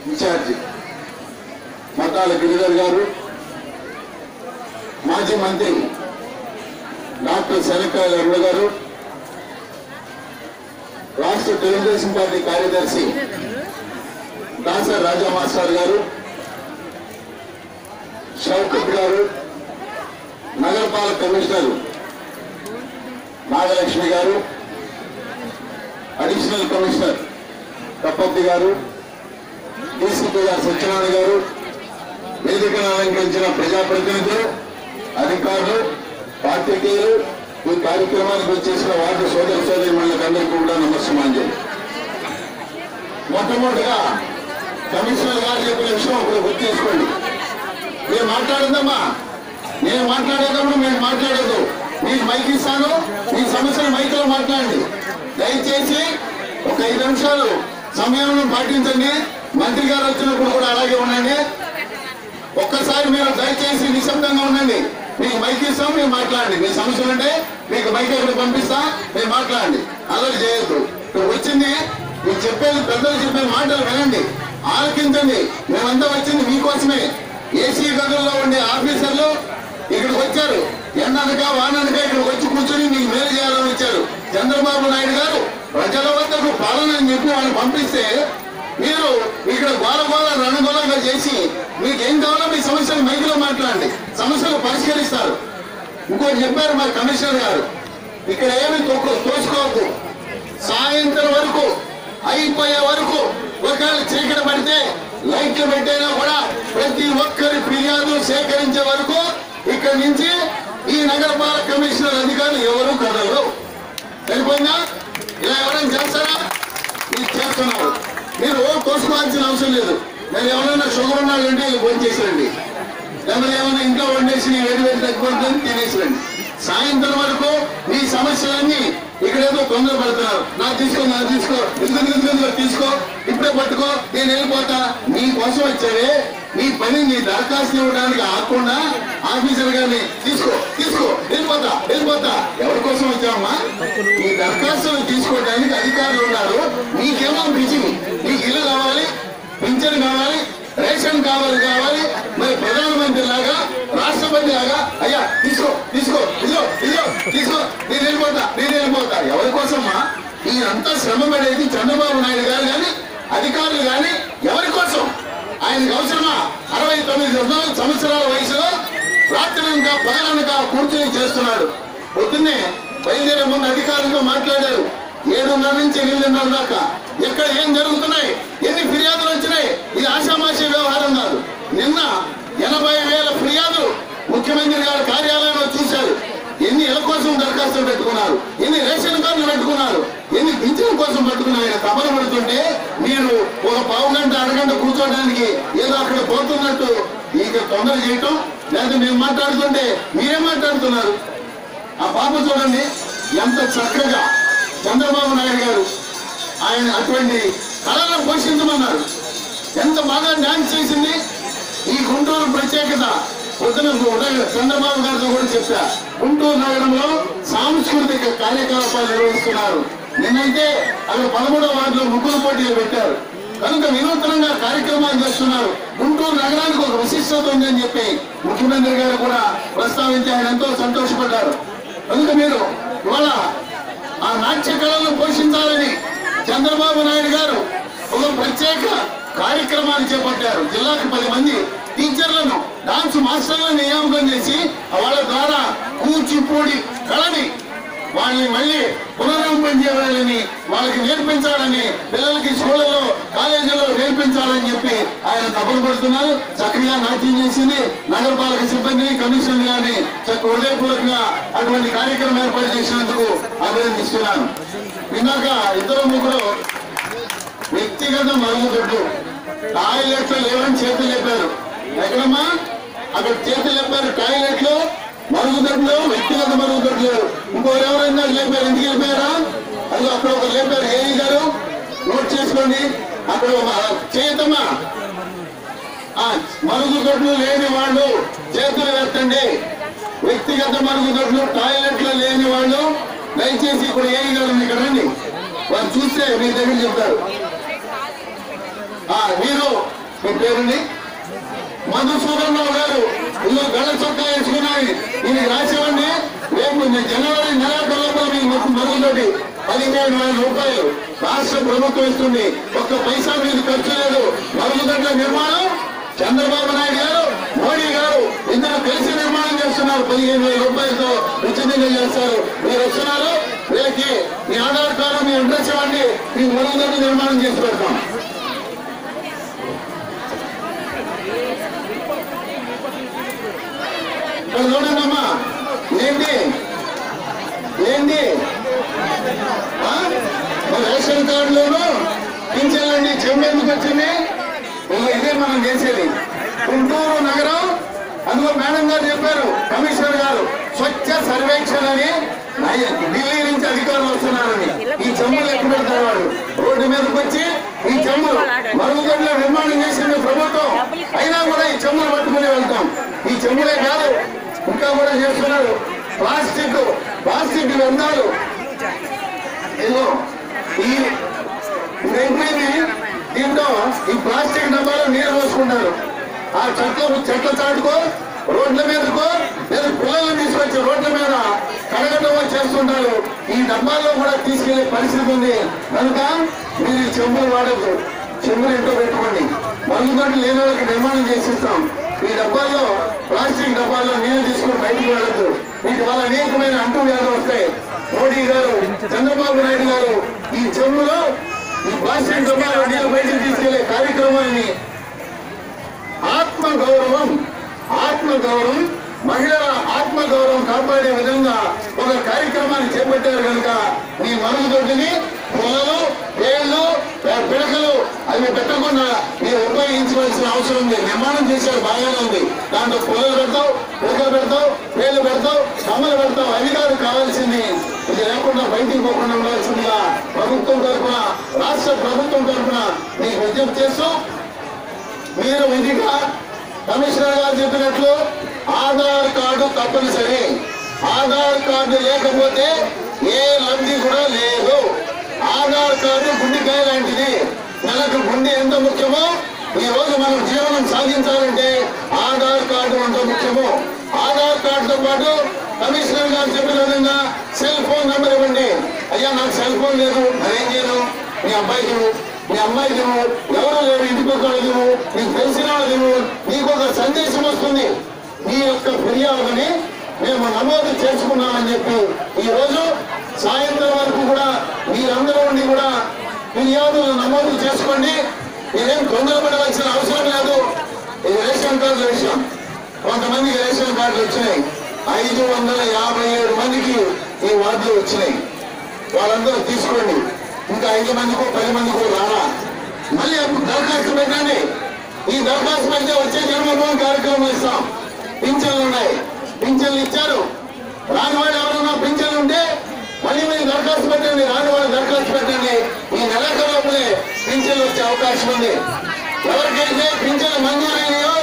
Incharge మతాల గిరిధర్ గారు మాజీ మంత్రి డాక్టర్ శనక్కాయల అరుణ గారు రాష్ట్ర తెలుగుదేశం పార్టీ కార్యదర్శి దాసర్ రాజా మాస్టర్ గారు షౌకత్ గారు నగరపాలక కమిషనర్ నాగలక్ష్మి గారు అడిషనల్ కమిషనర్ కప్పత్తి గారు డీసీపీ గారు సత్యనారాయణ గారు వేదికను అలంకరించిన ప్రజాప్రతినిధులు అధికారులు పాత్రికేయులు ఈ కార్యక్రమానికి వచ్చేసిన వార్డు సోదర సోదరి అందరికీ కూడా నమస్కారం మొట్టమొదటిగా కమిషనర్ గారు చెప్పిన విషయం ఒకటి గుర్తు చేసుకోండి మీరు మాట్లాడదమ్మా నేను మాట్లాడేటప్పుడు మీరు మాట్లాడదు మీకు మైక్ ఇస్తాను మీ సమస్యలు మైక్లో మాట్లాడండి దయచేసి ఒక ఐదు నిమిషాలు సమయం పాటించండి మంత్రి గారు వచ్చినప్పుడు కూడా అలాగే ఉండండి ఒక్కసారి మీరు దయచేసి నిశ్శబ్దంగా ఉండండి మీకు మైక్ ఇస్తాం మీరు మాట్లాడండి మీ సమస్యలు ఉంటే మీకు మైక్ ఎక్కడ పంపిస్తా మీరు మాట్లాడండి అలర్ట్ చేయొద్దు ఇక్కడ వచ్చింది మీరు చెప్పేది పెద్దలు చెప్పే మాటలు వినండి ఆలకించండి మేమంతా వచ్చింది మీకోసమే ఏసీ గదుల్లో ఉండే ఆఫీసర్లు ఇక్కడికి వచ్చారు ఎండనక వాననక ఇక్కడికి వచ్చి కూర్చొని మీకు మేలు చేయాలని వచ్చారు చంద్రబాబు నాయుడు గారు ప్రజల వద్దకు పాలన అని చెప్పి వాళ్ళని పంపిస్తే మీరు ఇక్కడ గోల గోల రణగోళంగా చేసి మీకు ఏం కావాలో మీ సమస్యలు మైకులో మాట్లాడండి సమస్యలు పరిష్కరిస్తారు ఇంకోటి చెప్పారు మా కమిషనర్ గారు ఇక్కడ ఏమి తొక్కు తోసుకోవద్దు సాయంత్రం వరకు అయిపోయే వరకు ఒకవేళ చీకటి పడితే లైట్లు పెట్టైనా కూడా ప్రతి ఒక్కరి ఫిర్యాదు సేకరించే వరకు ఇక్కడి నుంచి ఈ నగరపాలక కమిషనర్ అధికారులు ఎవరు కదలరు సరిపోయిందా ఇలా ఎవరైనా చేస్తారా మీరు చేస్తున్నారు మీరు కోసుకోవాల్సిన అవసరం లేదు నేను ఎవరైనా షుగర్ ఉన్నాడంటే భోజనం చేసిరండి లేకపోతే ఏమైనా ఇంట్లో వండేసి వేడి వేడి తగ్గిపోతుంది తినేసిరండి సాయంత్రం వరకు మీ సమస్యలన్నీ ఇక్కడ ఏదో తొందర పడుతున్నారు నాకు తీసుకో నాకు తీసుకో ఎందుకు ఎందుకు ఎందుకు తీసుకో ఇప్పుడే పట్టుకో నేను వెళ్ళిపోతా నీ కోసం వచ్చావే నీ పని నీ దరఖాస్తు ఇవ్వడానికి ఆకుండా ఆఫీసర్ గారిని తీసుకో తీసుకో వెళ్ళిపోతా వెళ్ళిపోతా ఎవరి కోసం వచ్చావమ్మా ఈ దరఖాస్తులు తీసుకోవడానికి అధికారులు ఉన్నారు నీకేమో బిజీ నీకు ఇల్లు కావాలి పింఛన్ కావాలి రేషన్ కావాలి కావాలి మరి ప్రధానమంత్రి లాగా రాష్ట్రపతి లాగా అయ్యా తీసుకో తీసుకో ఇదిగో ఇదిగో తీసుకో నేను వెళ్ళిపోతా నేను వెళ్ళిపోతా ఎవరి కోసమ్మా ఈయంతా శ్రమ పడేది చంద్రబాబు నాయుడు గారు కానీ అధికారులు కానీ ఎవరి కోసం ఆయనకు అవసరమా అరవై తొమ్మిది సంవత్సరాల వయసులో రాత్రనక పగలనక కూర్చొని చేస్తున్నాడు పొద్దున్నే బయలుదేరే ముందు అధికారులతో మాట్లాడారు ఏడున్నర నుంచి ఎనిమిదిన్నర దాకా ఎక్కడ ఏం జరుగుతున్నాయి ఎన్ని ఫిర్యాదులు వచ్చినాయి ఇది ఆషామాషి వ్యవహారం కాదు నిన్న ఎనభై వేల ఫిర్యాదులు ముఖ్యమంత్రి గారి కార్యాలయంలో చూశారు ఎన్ని ఇళ్ల కోసం దరఖాస్తులు పెట్టుకున్నారు ఎన్ని రేషన్ కార్డులు పెట్టుకున్నారు ఎన్ని పింఛన్ కోసం పెట్టుకున్నారు ఆయన కబలు పడుతుంటే మీరు ఒక పావు గంట అరగంట కూర్చోడానికి ఏదో అక్కడ పోతున్నట్టు ఇక తొందర చేయటం లేదా మేము మాట్లాడుతుంటే మీరేం మాట్లాడుతున్నారు ఆ పాప చూడండి ఎంత చక్కగా చంద్రబాబు నాయుడు గారు ఆయన అటువంటి కళలను పోషించమన్నారు ఎంత బాగా డాన్స్ చేసింది ఈ గుంటూరు ప్రత్యేకత పొద్దున ఉదయం చంద్రబాబు గారితో కూడా చెప్పా గుంటూరు నగరంలో సాంస్కృతిక కార్యకలాపాలు నిర్వహిస్తున్నారు నిన్నైతే అక్కడ పదమూడవ వార్డులో ముగ్గురు పోటీలు పెట్టారు కనుక వినూత్నంగా కార్యక్రమాలు చేస్తున్నారు గుంటూరు నగరానికి ఒక విశిష్టత ఉందని చెప్పి ముఖ్యమంత్రి గారు కూడా ప్రస్తావించి ఆయన ఎంతో సంతోషపడ్డారు కనుక మీరు ఇవాళ ఆ నాట్య కళలను పోషించాలని చంద్రబాబు నాయుడు గారు ఒక ప్రత్యేక కార్యక్రమాన్ని చేపట్టారు జిల్లాకు పది మంది టీచర్లను డాన్స్ మాస్టర్లను నియామకం చేసి వాళ్ళ ద్వారా కూచిపూడి కళని వాళ్ళని మళ్ళీ పునరంపం చేయాలని వాళ్ళకి నేర్పించాలని పిల్లలకి స్కూళ్ళలో కాలేజీలో నేర్పించాలని చెప్పి ఆయన తపన పడుతున్నారు చక్కగా నాట్యం చేసింది నగరపాలక సిబ్బంది కమిషనర్ గారిని చక్క హృదయపూర్వకంగా అటువంటి కార్యక్రమం ఏర్పాటు చేసినందుకు అభినందిస్తున్నాను ఇందాక ఇద్దరు ముగ్గురు వ్యక్తిగత మరుగుదొడ్డు టాయిలెట్లు లేవని చేతులు చెప్పారు ఎక్కడమ్మా అక్కడ చేతులు చెప్పారు టాయిలెట్లు మరుగుదొడ్లు వ్యక్తిగత మరుగుదొడ్లు ఇంకోరు ఎవరైనా లేపారు ఎందుకు వెళ్ళిపోయారా అది అక్కడ ఒక లేపారు ఏఈ గారు నోట్ చేసుకోండి అక్కడ చేయతమ్మా ఆ మరుగుదొడ్లు లేని వాళ్ళు చేతులు ఎత్తండి వ్యక్తిగత మరుగుదొడ్లు టాయిలెట్లు లేని వాళ్ళు దయచేసి ఇప్పుడు ఏఈ గారు ఇక్కడ రండి వారు చూస్తే మీ దగ్గర చెప్తారు ఆ, మీరు మీ పేరుని మధుసూదన్ రావు గారు ఇల్లు గల చొక్కా వేసుకున్నాయి ఇది రాసివ్వండి రేపు నే- జనవరి నెల లోపల మీ మరుగుతోటి పదిహేను వేల రూపాయలు రాష్ట్ర ప్రభుత్వం ఇస్తుంది ఒక్క పైసా మీద ఖర్చు లేదు మరుగుదొడ్ల నిర్మాణం చంద్రబాబు నాయుడు గారు మోడీ గారు ఇద్దరు కలిసి నిర్మాణం చేస్తున్నారు పదిహేను వేల రూపాయలతో ఉచితంగా చేస్తారు మీరు వస్తున్నారు వీళ్ళకి మీ ఆధార్ కార్డు మీ అడ్రస్ ఇవ్వండి మీ మరుగుదొడ్ల నిర్మాణం చేసి పెడతాం ఇక్కడ చూడండమ్మా ఏంటి ఏంటి ఆ? మరి రేషన్ కార్డులోను పింఛన్లండి చెమ్మ ఎందుకు వచ్చింది ఇదిగో ఇదే మనం చేసేది గుంటూరు నగరం అందులో మేడం గారు చెప్పారు కమిషనర్ గారు స్వచ్ఛ సర్వేక్షణ అని నయ- ఢిల్లీ నుంచి అధికారులు వస్తున్నారని ఈ చెమ్ములు ఎక్కడ పెడతారు వాడు రోడ్డు మీదకి వచ్చి ఈ చెమ్ములు మరుగుదొడ్ల నిర్మాణం చేసింది ప్రభుత్వం అయినా కూడా ఈ చెమ్ములు పట్టుకుని వెళ్తాం ఈ చెమ్ములే కాదు ఇంకా కూడా చేస్తున్నారు ప్లాస్టిక్ ప్లాస్టిక్ వ్యర్థాలు ఇదిగో ఈ ఇదైపోయింది దీంట్లో ఈ ప్లాస్టిక్ డబ్బాలో నీరు పోసుకుంటారు ఆ చెట్ల చెట్ల చాటుకో రోడ్ల మీదకో లేదా పిల్లల్ని తీసుకొచ్చి రోడ్ల మీద కడగడం చేస్తుంటారు ఈ డబ్బాల్లో కూడా తీసుకెళ్లే పరిస్థితి ఉంది కనుక మీరు ఈ చెంబులు వాడద్దు చెంబులు ఇంట్లో పెట్టుకోండి మరుగుదొడ్లు లేని వాళ్ళకి నిర్మాణం చేసిస్తాం ఈ డబ్బాల్లో ప్లాస్టిక్ డబ్బాల్లో నీళ్లు తీసుకుని బయటకు వెళ్ళద్దు వీటి వల్ల అనేకమైన అంటు వ్యాధులు వస్తాయి మోడీ గారు చంద్రబాబు నాయుడు గారు ఈ చెంబులో ఈ ప్లాస్టిక్ డబ్బాలో నీళ్లు బయటకు తీసుకెళ్లే కార్యక్రమాన్ని ఆత్మ గౌరవం ఆత్మ గౌరవం మహిళల ఆత్మ గౌరవం కాపాడే విధంగా ఒక కార్యక్రమాన్ని చేపట్టారు కనుక మీ మరుగుదొడ్డిని పొలలు పేర్లు పిడకలు అవి పెట్టకుండా మీరు ఉపయోగించవలసిన అవసరం ఉంది నిర్మాణం చేశారు బాగానే ఉంది దాంట్లో పొలలు పెడతావు పిడకలు పెడతావు పేర్లు పెడతావు కమ్మలు పెడతావు అవి కాదు కావాల్సింది ఇది లేకుండా బయటికి పోకుండా ఉండాల్సిందిగా ప్రభుత్వం తరఫున రాష్ట్ర ప్రభుత్వం తరఫున మీకు విజ్ఞప్తి చేస్తూ మీరు విధిగా కమిషనర్ గారు చెప్పినట్లు ఆధార్ కార్డు తప్పనిసరి ఆధార్ కార్డు లేకపోతే ఏ లబ్ధి కూడా లేదు ఆధార్ కార్డు గుండెకాయ లాంటిది నెలకు గుండె ఎంత ముఖ్యమో ఈ రోజు మనం జీవనం సాధించాలంటే ఆధార్ కార్డు ఎంత ముఖ్యమో ఆధార్ కార్డుతో పాటు కమిషనర్ గారు చెప్పిన విధంగా సెల్ ఫోన్ నెంబర్ ఇవ్వండి అయ్యా నాకు సెల్ ఫోన్ లేదు మరేం చేయను మీ అబ్బాయికి ఇవ్వు, మీ అమ్మాయికి ఇవ్వు, ఎవరు లేరు ఇంటికి ఒకళ్ళకి ఇవ్వు, నీకు తెలిసిన వాళ్ళకి ఇవ్వు, నీకు ఒక సందేశం వస్తుంది మీ యొక్క ఫిర్యాదుని మేము నమోదు చేసుకున్నామని చెప్పి ఈ రోజు సాయంత్రం వరకు కూడా మీరందరూ ఉండి కూడా ఫిర్యాదులు నమోదు చేసుకోండి మీరేం తొందరపడవలసిన అవసరం లేదు ఇది రేషన్ కార్డుల విషయం కొంతమందికి రేషన్ కార్డులు వచ్చినాయి ఐదు వందల యాభై ఏడు మందికి ఈ వార్డులు వచ్చినాయి వాళ్ళందరూ తీసుకోండి ఇంకా ఐదు మందికో పది మందికో రారా మళ్ళీ అప్పుడు దరఖాస్తు పెట్టండి ఈ దరఖాస్తు పెడితే వచ్చే జన్మభూమి కార్యక్రమం ఇస్తాం పింఛన్లు ఉన్నాయి పింఛన్లు ఇచ్చారు రాని వాళ్ళు ఎవరన్నా పింఛన్లు ఉంటే మళ్ళీ మీరు దరఖాస్తు పెట్టండి రాని వాళ్ళు దరఖాస్తు పెట్టండి ఈ నెలకు లోపలే పింఛన్లు వచ్చే అవకాశం ఉంది ఎవరికైతే పింఛన్లు మంజూరైనాయో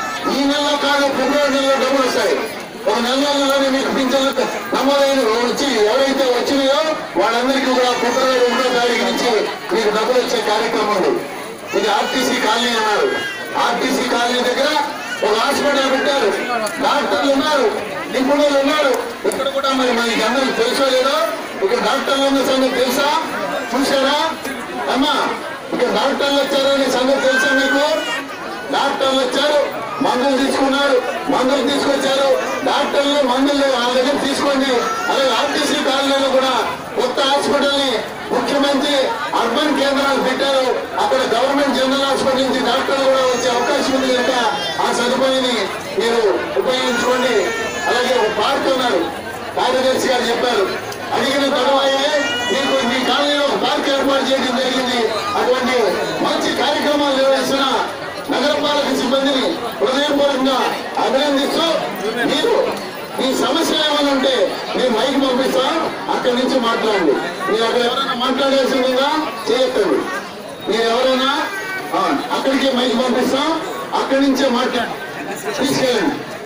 ఈ నెలలో కాదు ఫిబ్రవరి నెలలో డబ్బులు వస్తాయి ఒక నెల నెలలోనే మీకు పింఛన్లు నమోదైన వచ్చి ఎవరైతే వచ్చినాయో వాళ్ళందరికీ కూడా ఫిబ్రవరి ఒకటో తారీఖు నుంచి మీకు డబ్బులు వచ్చే కార్యక్రమం ఉంది ఇది ఆర్టీసీ కాలనీ అన్నారు ఆర్టీసీ కాలనీ దగ్గర ఒక హాస్పిటల్ పెట్టారు డాక్టర్లు ఉన్నారు నిపుణులు ఉన్నారు ఇక్కడ కూడా మరి మనకి అందరికి తెలుసో లేదో ఇక్కడ డాక్టర్లు ఉన్న సంగతి తెలుసా చూసారా అమ్మా ఇక్కడ డాక్టర్లు వచ్చారనే సంగతి తెలుసా మీకు డాక్టర్లు వచ్చారు మందులు తీసుకున్నారు మందులు తీసుకొచ్చారు డాక్టర్లు మందులు వాళ్ళ దగ్గర తీసుకోండి అలాగే ఆర్టీసీ కాలనీలో కూడా కొత్త హాస్పిటల్ ని ముఖ్యమంత్రి అర్బన్ కేంద్రాలు పెట్టారు అక్కడ గవర్నమెంట్ జనరల్ హాస్పిటల్ నుంచి డాక్టర్లు కూడా వచ్చే అవకాశం ఉంది కనుక ఆ సదుపాయాన్ని మీరు ఉపయోగించుకోండి అలాగే ఒక పార్క్ ఉన్నారు కార్యదర్శి గారు చెప్పారు అడిగిన తరువాయే మీకు మీ కాలనీలో ఒక పార్క్ ఏర్పాటు చేయడం జరిగింది అటువంటి మంచి కార్యక్రమాలు నిర్వహిస్తున్న నగరపాలక సిబ్బందిని హృదయపూర్వకంగా అభినందిస్తూ మీరు మీ సమస్యలు ఏమైనా ఉంటే మీరు మైక్ పంపిస్తాం అక్కడి నుంచి మాట్లాడండి మీరు అక్కడ ఎవరైనా మాట్లాడాల్సిందిగా చేయొద్దండి మీరు ఎవరైనా ఆ, అక్కడికి మైక్ పంపిస్తాం అక్కడి నుంచే మాట్లాడండి తీసుకెళ్ళండి